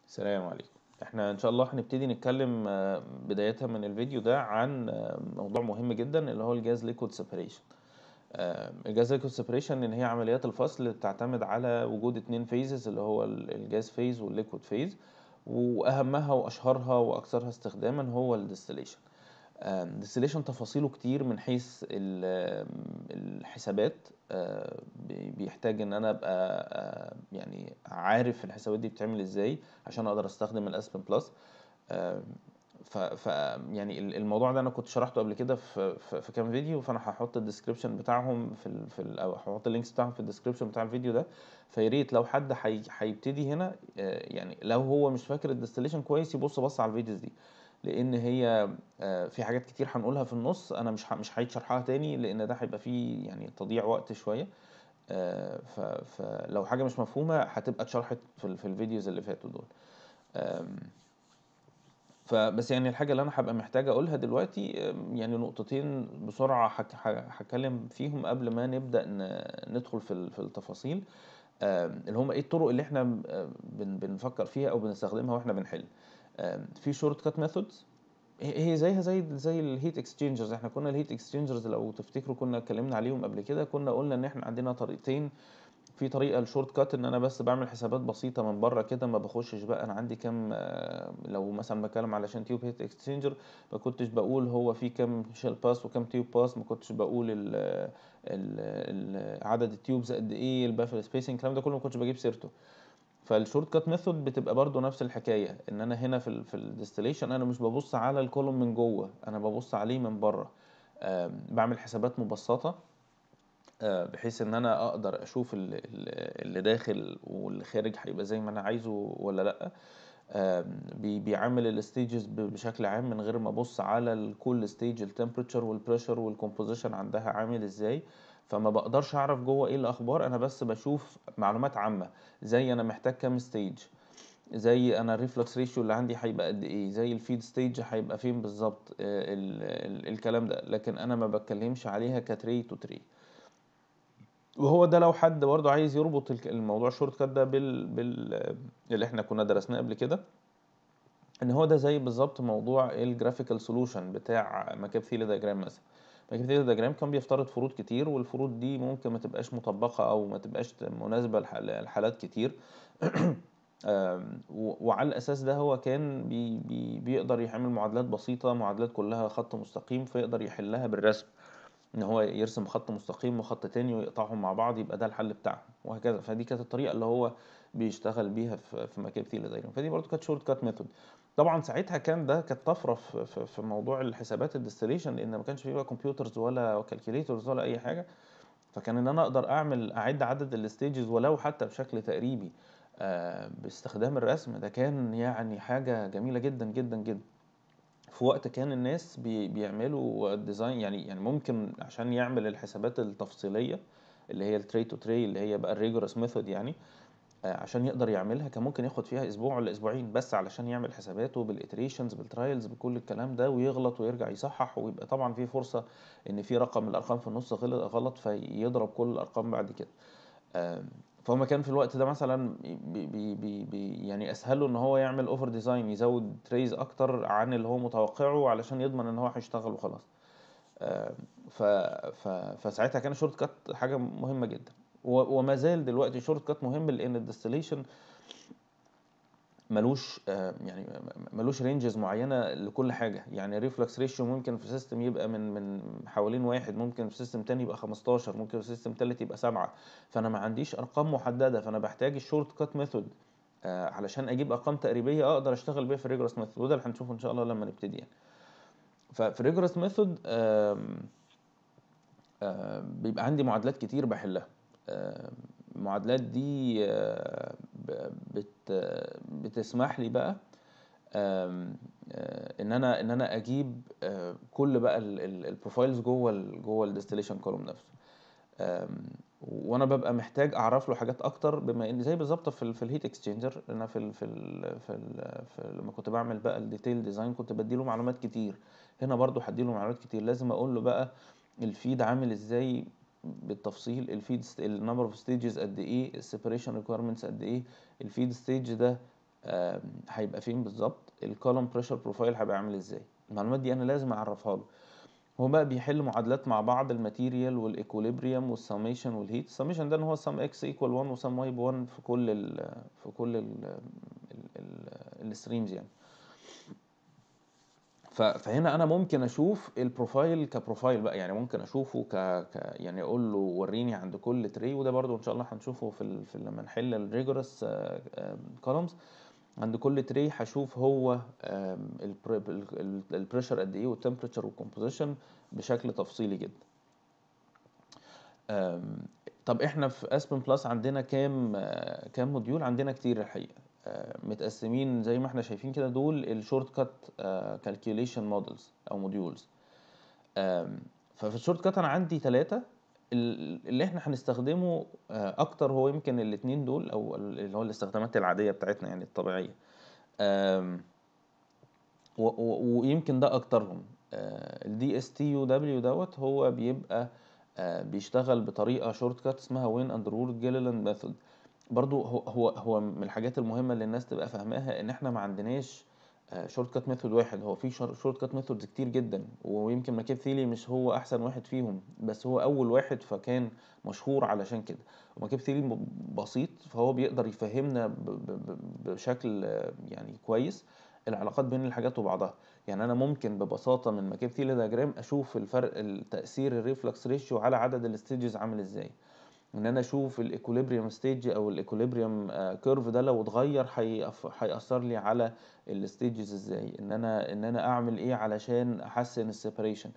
السلام عليكم احنا ان شاء الله هنبتدي نتكلم آه، بداية من الفيديو ده عن آه، موضوع مهم جدا اللي هو الجاز ليكويد سيبريشن الجاز ليكويد سيبريشن ان هي عمليات الفصل اللي بتعتمد على وجود اتنين فيزز اللي هو ال- الجاز فيز والليكويد فيز واهمها واشهرها واكثرها استخداما هو الديستليشن الديستليشن تفاصيله كتير من حيث ال- الحسابات آه، بي- بيحتاج ان انا ابقى آه، يعني عارف الحسابات دي بتتعمل ازاي عشان اقدر استخدم الاسبن بلس ف, ف يعني ال- الموضوع ده انا كنت شرحته قبل كده في, في, في كام فيديو فانا هحط الديسكربشن بتاعهم في ال في ال او هحط اللينكس بتاعهم في الديسكربشن بتاع الفيديو ده فيا ريت لو حد هي- هيبتدي هنا آه، يعني لو هو مش فاكر الديستليشن كويس يبص بص على الفيديوز دي لان هي آه، في حاجات كتير هنقولها في النص انا مش ه- مش هعيد شرحها تاني لان ده هيبقى فيه يعني تضييع وقت شويه آه، ف- فلو حاجه مش مفهومه هتبقى اتشرحت في ال- في الفيديوز اللي فاتوا دول آم، فبس يعني الحاجة اللي أنا هبقى محتاج أقولها دلوقتي أم، يعني نقطتين بسرعة هك- ه- هتكلم فيهم قبل ما نبدأ ن- ندخل في ال- في التفاصيل أم، اللي هم إيه الطرق اللي إحنا م- بن- بنفكر فيها أو بنستخدمها وإحنا بنحل أم، في شورت كات ميثودز هي زيها زي زي الهيت اكسشينجرز احنا كنا الهيت اكسشينجرز لو تفتكروا كنا اتكلمنا عليهم قبل كده كنا قلنا ان احنا عندنا طريقتين في طريقه الشورت كات ان انا بس بعمل حسابات بسيطه من بره كده ما بخشش بقى انا عندي كام آه، لو مثلا بتكلم علشان تيوب هيت اكسشينجر ما كنتش بقول هو في كام شيل باس وكام تيوب باس ما كنتش بقول ال ال ال عدد التيوبز قد ايه البافل سبيسنج الكلام ده كله ما كنتش بجيب سيرته فالشورت كات ميثود بتبقى برضو نفس الحكايه ان انا هنا في ال في الديستليشن انا مش ببص على الكولوم من جوه انا ببص عليه من بره آم، بعمل حسابات مبسطه آه، بحيث ان انا اقدر اشوف ال- ال- اللي داخل واللي خارج هيبقى زي ما انا عايزه ولا لا آم، بي- بيعمل الستيجز بشكل عام من غير ما ابص على كل ستيج التمبريتشر والبريشر والكومبوزيشن عندها عامل ازاي فما بقدرش اعرف جوه ايه الاخبار انا بس بشوف معلومات عامه زي انا محتاج كام ستيج زي انا الريفلكس ريشيو اللي عندي هيبقى قد ايه زي الفيد ستيج هيبقى فين بالظبط آه، ال- ال- الكلام ده لكن انا ما بتكلمش عليها كتري تو تري وهو ده لو حد برضه عايز يربط الك- الموضوع شورت كات ده بال, بال اللي احنا كنا درسناه قبل كده ان هو ده زي بالظبط موضوع الجرافيكال سولوشن بتاع ماكاب ثيلي دايجرام مثلا ماكاب ثيلي دايجرام كان بيفترض فروض كتير والفروض دي ممكن ما تبقاش مطبقة او ما تبقاش مناسبة لح- لحالات كتير آم، و- وعلى الاساس ده هو كان بي بي بيقدر يعمل معادلات بسيطة معادلات كلها خط مستقيم فيقدر يحلها بالرسم ان هو يرسم خط مستقيم وخط تاني ويقطعهم مع بعض يبقى ده الحل بتاعهم وهكذا فدي كانت الطريقه اللي هو بيشتغل بيها في في مكاب ثيلي دايجرام فدي برضو كانت شورت كات ميثود طبعا ساعتها كان ده كانت طفره في, في, في موضوع الحسابات الديستليشن لان ما كانش فيه بقى كمبيوترز ولا كالكوليترز ولا اي حاجه فكان ان انا اقدر اعمل اعد عدد الستيجز ولو حتى بشكل تقريبي آه، باستخدام الرسم ده كان يعني حاجه جميله جدا جدا جدا في وقت كان الناس بي بيعملوا ديزاين يعني يعني ممكن عشان يعمل الحسابات التفصيليه اللي هي التري تو تري اللي هي بقى الريجورس ميثود يعني آه، عشان يقدر يعملها كان ممكن ياخد فيها اسبوع ولا اسبوعين بس علشان يعمل حساباته بالاتريشنز بالترايلز بكل الكلام ده ويغلط ويرجع يصحح ويبقى طبعا في فرصه ان في رقم من الارقام في النص غلط غلط فيضرب كل الارقام بعد كده آم، فهو كان في الوقت ده مثلا بي بي بي بي يعني اسهل له ان هو يعمل اوفر ديزاين يزود تريز اكتر عن اللي هو متوقعه علشان يضمن ان هو هيشتغل وخلاص آم، ف ف فساعتها كان شورت كات حاجه مهمه جدا و- وما زال دلوقتي شورت كات مهم لان الديستليشن ملوش آه، يعني ملوش رينجز معينه لكل حاجه يعني ريفلكس ريشيو ممكن في سيستم يبقى من من حوالين واحد ممكن في سيستم تاني يبقى 15 ممكن في سيستم تالت يبقى سبعة فانا ما عنديش ارقام محدده فانا بحتاج الشورت كات ميثود علشان اجيب ارقام تقريبيه اقدر اشتغل بيها في الريجرس ميثود وده اللي هنشوفه ان شاء الله لما نبتدي يعني ففي الريجرس ميثود بيبقى عندي معادلات كتير بحلها آم، المعادلات دي آه، ب- بت بتسمح لي بقى آم، آه، ان انا ان انا اجيب آه، كل بقى البروفايلز جوه ال جوه الديستليشن كولوم نفسه آم، وانا ببقى محتاج اعرف له حاجات اكتر بما ان زي بالظبط في ال في الهيت اكسشينجر انا في ال في ال في, ال في لما كنت بعمل بقى الديتيل ديزاين كنت بديله معلومات كتير هنا برضو هديله معلومات كتير لازم اقول له بقى الفيد عامل ازاي بالتفصيل الفيد النمبر اوف ستيجز قد ايه السيبريشن ريكويرمنتس قد ايه الفيد ستيج ده آم، هيبقى فين بالظبط الكولوم بريشر بروفايل هيبقى عامل ازاي المعلومات دي انا لازم اعرفها له هو بقى بيحل معادلات مع بعض الماتيريال والايكوليبريم والسميشن والهيت السميشن ده ان هو سم اكس ايكوال 1 وسم واي ب 1 في كل ال في كل ال الستريمز يعني ف- فهنا انا ممكن اشوف البروفايل كبروفايل بقى يعني ممكن اشوفه ك, ك يعني اقول له وريني عند كل تري وده برضو ان شاء الله هنشوفه في, ال... في لما نحل الريجورس كولومز عند كل تري هشوف هو البريشر قد ايه والتمبريتشر والكومبوزيشن بشكل تفصيلي جدا أم، طب احنا في اسبن بلس عندنا كام آه، كام موديول عندنا كتير الحقيقه آه، متقسمين زي ما احنا شايفين كده دول الشورت كات كالكوليشن مودلز او موديولز ففي الشورت كات انا عندي ثلاثة اللي احنا هنستخدمه آه، اكتر هو يمكن الاتنين دول او اللي هو الاستخدامات العاديه بتاعتنا يعني الطبيعيه آم، و- و- ويمكن ده اكترهم الدي اس تي يو دبليو دوت هو بيبقى آه، بيشتغل بطريقه شورت كات اسمها وين اند رول جيليلاند ميثود برضو هو هو هو من الحاجات المهمه اللي الناس تبقى فاهماها ان احنا ما عندناش شورت كات ميثود واحد هو في شورت كات ميثودز كتير جدا ويمكن ماكيب ثيلي مش هو احسن واحد فيهم بس هو اول واحد فكان مشهور علشان كده وماكيب ثيلي م- بسيط فهو بيقدر يفهمنا ب- ب- ب- بشكل آه، يعني كويس العلاقات بين الحاجات وبعضها يعني انا ممكن ببساطه من ماكيب ثيلي دياجرام اشوف الفرق التاثير الريفلكس ريشيو على عدد الستيجز عامل ازاي ان انا اشوف الايكوليبريم ستيج او الايكوليبريم كيرف ده لو اتغير هيأف- هيأثر لي على الستيجز ازاي ان انا ان انا اعمل ايه علشان احسن السيبريشن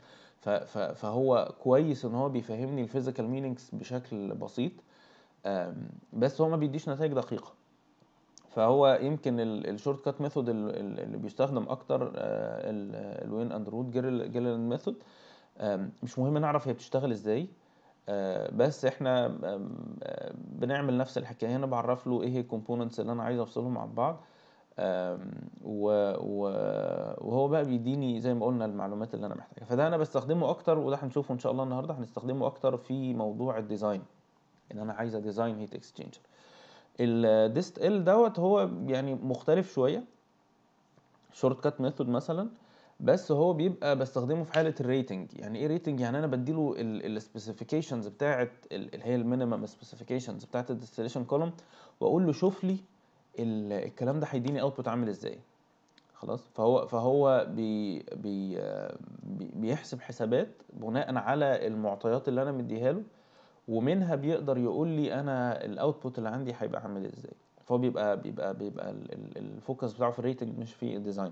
فهو كويس ان هو بيفهمني الفيزيكال مينينجز بشكل بسيط آم، بس هو ما بيديش نتائج دقيقة فهو يمكن الشورت كات ميثود اللي بيستخدم اكتر الوين اند رود جيرلاند ميثود مش مهم نعرف هي بتشتغل ازاي آه، بس احنا آم، آه، بنعمل نفس الحكايه هنا بعرف له ايه هي الكومبوننتس اللي انا عايز افصلهم عن بعض آم، و- و- وهو بقى بيديني زي ما قلنا المعلومات اللي انا محتاجها فده انا بستخدمه اكتر وده هنشوفه ان شاء الله النهارده هنستخدمه اكتر في موضوع الديزاين ان انا عايز اديزاين هيت اكسشينجر الديست ال دوت هو يعني مختلف شويه شورت كات ميثود مثلا بس هو بيبقى بستخدمه في حاله الريتنج يعني ايه ريتنج يعني انا بديله السبيسيفيكيشنز بتاعه ال- اللي هي المينيمم سبيسيفيكيشنز بتاعه الديستليشن كولوم واقول له شوف لي ال- الكلام ده هيديني اوتبوت عامل ازاي خلاص فهو فهو بي بي آه، بي بيحسب حسابات بناء على المعطيات اللي انا مديها له ومنها بيقدر يقول لي انا الاوتبوت اللي عندي هيبقى عامل ازاي فهو بيبقى بيبقى بيبقى ال- ال- الفوكس بتاعه في الريتنج مش في الديزاين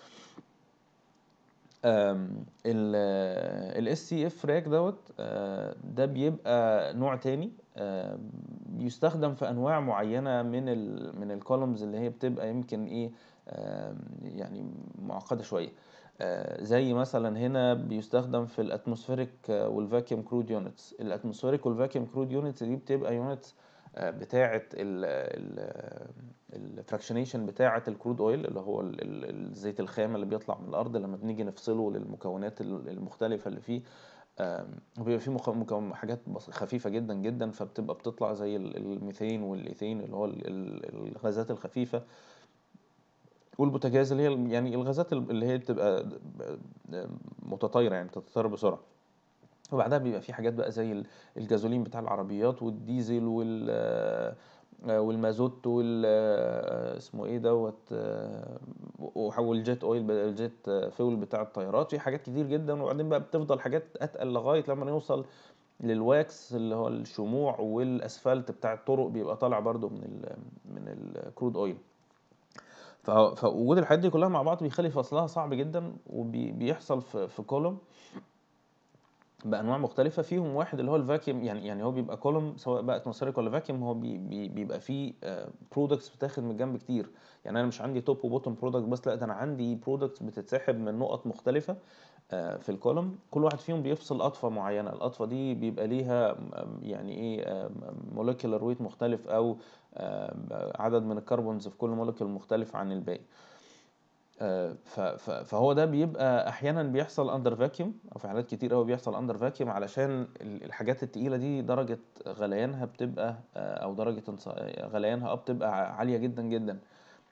الاس سي اف راك دوت آه، ده بيبقى نوع تاني آه، بيستخدم في انواع معينه من ال من الكولومز اللي هي بتبقى يمكن ايه آه، يعني معقده شويه آه، زي مثلا هنا بيستخدم في الاتموسفيريك والفاكيوم كرود يونتس الاتموسفيريك والفاكيوم كرود يونتس دي بتبقى يونتس بتاعه الفراكشنيشن بتاعه الكرود اويل اللي هو ال- ال- الزيت الخام اللي بيطلع من الارض لما بنيجي نفصله للمكونات ال- المختلفه اللي فيه آم، بيبقى فيه مخ- مكون حاجات بس- خفيفه جدا جدا فبتبقى بتطلع زي ال- الميثين والايثين اللي هو ال- ال- الغازات الخفيفه والبوتاجاز اللي هي ال- يعني الغازات ال- اللي هي بتبقى متطايره يعني بتتطير بسرعه وبعدها بيبقى في حاجات بقى زي ال- الجازولين بتاع العربيات والديزل وال آه، والمازوت وال آه، اسمه ايه دوت آه، والجيت اويل الجيت فيول بتاع الطيارات في حاجات كتير جدا وبعدين بقى بتفضل حاجات اتقل لغايه لما نوصل للواكس اللي هو الشموع والاسفلت بتاع الطرق بيبقى طالع برضو من ال من الكرود اويل ف- فوجود الحاجات دي كلها مع بعض بيخلي فصلها صعب جدا وبيحصل في في كولوم بانواع مختلفه فيهم واحد اللي هو الفاكيوم يعني يعني هو بيبقى كولوم سواء بقى اتموسفيريك ولا فاكيوم هو بي بي بيبقى فيه برودكتس بتاخد من الجنب كتير يعني انا مش عندي توب وبوتوم برودكت بس لا ده انا عندي برودكتس بتتسحب من نقط مختلفه آه، في الكولوم كل واحد فيهم بيفصل قطفه معينه القطفه دي بيبقى ليها م- يعني ايه مولكيولر ويت مختلف او آه، عدد من الكربونز في كل مولكيول مختلف عن الباقي آه، ف- ف- فهو ده بيبقى احيانا بيحصل اندر فاكيوم او في حالات كتير قوي بيحصل اندر فاكيوم علشان ال- الحاجات التقيله دي درجه غليانها بتبقى آه، او درجه انص- غليانها اه بتبقى عاليه جدا جدا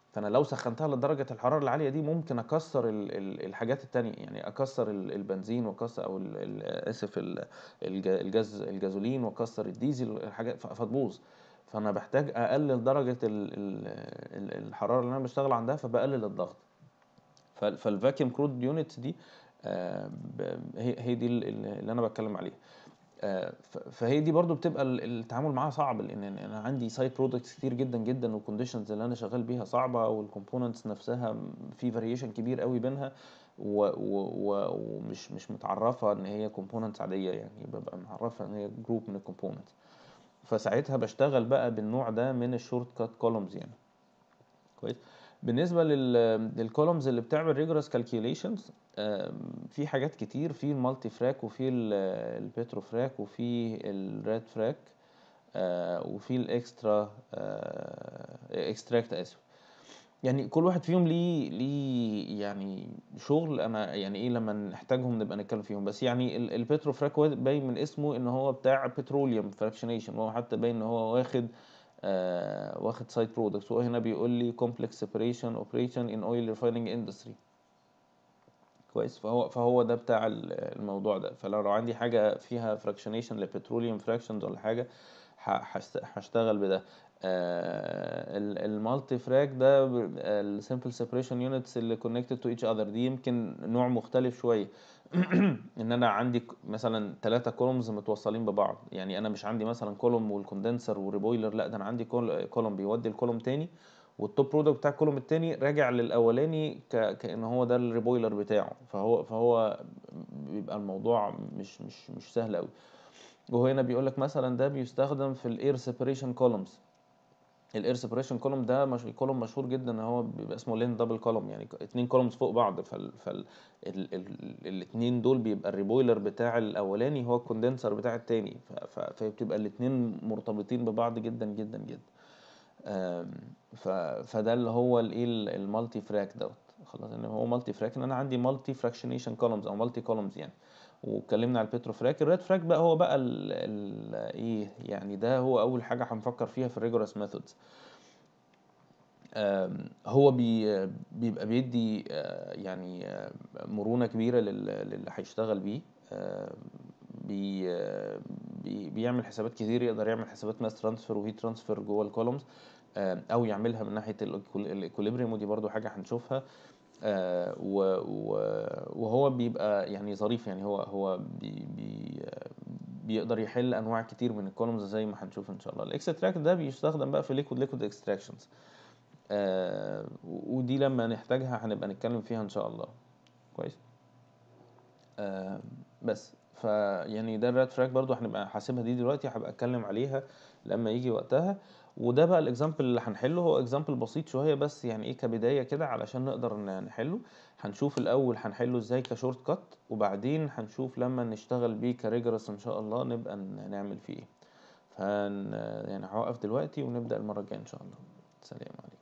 فانا لو سخنتها لدرجه الحراره العاليه دي ممكن اكسر ال- ال- الحاجات التانية يعني اكسر ال- البنزين واكسر او ال- ال- اسف ال- الج- الجاز الجازولين واكسر الديزل الحاجات ف- فتبوظ فانا بحتاج اقلل درجه ال- ال- ال- الحراره اللي انا بشتغل عندها فبقلل الضغط فالفاكيوم كرود يونتس دي آه، ب- هي هي دي ال- ال- اللي انا بتكلم عليها آه، ف- فهي دي برضو بتبقى ال- التعامل معاها صعب لان انا عندي سايد برودكتس كتير جدا جدا والكونديشنز اللي انا شغال بيها صعبه والكومبوننتس نفسها في فاريشن كبير قوي بينها و- و- و- ومش مش متعرفه ان هي كومبوننتس عاديه يعني ببقى معرفه ان هي جروب من الكومبوننتس فساعتها بشتغل بقى بالنوع ده من الشورت كات كولومز يعني كويس بالنسبه لل للكولومز اللي بتعمل ريجورس كالكيوليشنز في حاجات كتير في المالتي فراك وفي ال- البيترو فراك وفي الريد فراك آه، وفي الاكسترا اكستراكت اسف يعني كل واحد فيهم ليه ليه يعني شغل انا يعني ايه لما نحتاجهم نبقى نتكلم فيهم بس يعني ال- البيترو فراك وا- باين من اسمه ان هو بتاع بتروليوم فراكشنيشن وهو حتى باين ان هو واخد آه واخد سايد برودكتس وهو هنا بيقول لي complex separation operation in oil refining industry كويس فهو فهو ده بتاع ال- الموضوع ده فلو لو عندي حاجه فيها فراكشنيشن لبتروليوم فراكشنز ولا حاجه ه- هشت- هشتغل بده المالتي فراك ده السمبل سيبريشن يونتس اللي كونكتد تو ايتش اذر دي يمكن نوع مختلف شويه ان انا عندي ك- مثلا ثلاثة كولومز متوصلين ببعض يعني انا مش عندي مثلا كولوم والكوندنسر والريبويلر لا ده انا عندي كولوم بيودي الكولوم تاني والتوب برودكت بتاع الكولوم التاني راجع للاولاني ك... كان هو ده الريبويلر بتاعه فهو فهو بيبقى الموضوع مش مش مش سهل قوي وهو هنا بيقول لك مثلا ده بيستخدم في الاير سيبريشن كولومز الاير سيبريشن كولوم ده مش كولوم مشهور جدا ان هو بيبقى اسمه لين دبل كولوم يعني ك- اتنين كولومز فوق بعض فال فال ال... ال... الاتنين دول بيبقى الريبويلر بتاع الاولاني هو الكوندنسر بتاع التاني ف... ف... فبتبقى الاتنين مرتبطين ببعض جدا جدا جدا آم، ف... فده اللي هو الايه المالتي فراك دوت خلاص ان هو مالتي فراك ان انا عندي مالتي فراكشنيشن كولومز او مالتي كولومز يعني واتكلمنا على البيترو فراك الريد فراك بقى هو بقى ال... ال... ايه يعني ده هو اول حاجه هنفكر فيها في الريجورس ميثودز هو بي بيبقى بيدي آه، يعني آه، مرونة كبيرة لل- للي هيشتغل بيه آه، بي آه، بي- بيعمل حسابات كتير يقدر يعمل حسابات ماس ترانسفير وهيت ترانسفير جوه الكولومز او يعملها من ناحيه الايكوليبريم ودي برضو حاجه هنشوفها آه، و- و- وهو بيبقى يعني ظريف يعني هو هو بي بي آه، بيقدر يحل انواع كتير من الكولومز زي ما هنشوف ان شاء الله الاكستراكت ده بيستخدم بقى في ليكويد ليكويد اكستراكشنز آه ودي لما نحتاجها هنبقى نتكلم فيها ان شاء الله كويس آه بس فيعني ده الريد فراك برضو هنبقى حاسبها دي دلوقتي هبقى اتكلم عليها لما يجي وقتها وده بقى الاكزامبل اللي هنحله هو اكزامبل بسيط شويه بس يعني ايه كبدايه كده علشان نقدر ن- نحله هنشوف الاول هنحله ازاي كشورت كات وبعدين هنشوف لما نشتغل بيه كريجرس ان شاء الله نبقى ن- نعمل فيه ايه فن يعني هوقف دلوقتي ونبدا المره الجايه ان شاء الله سلام عليكم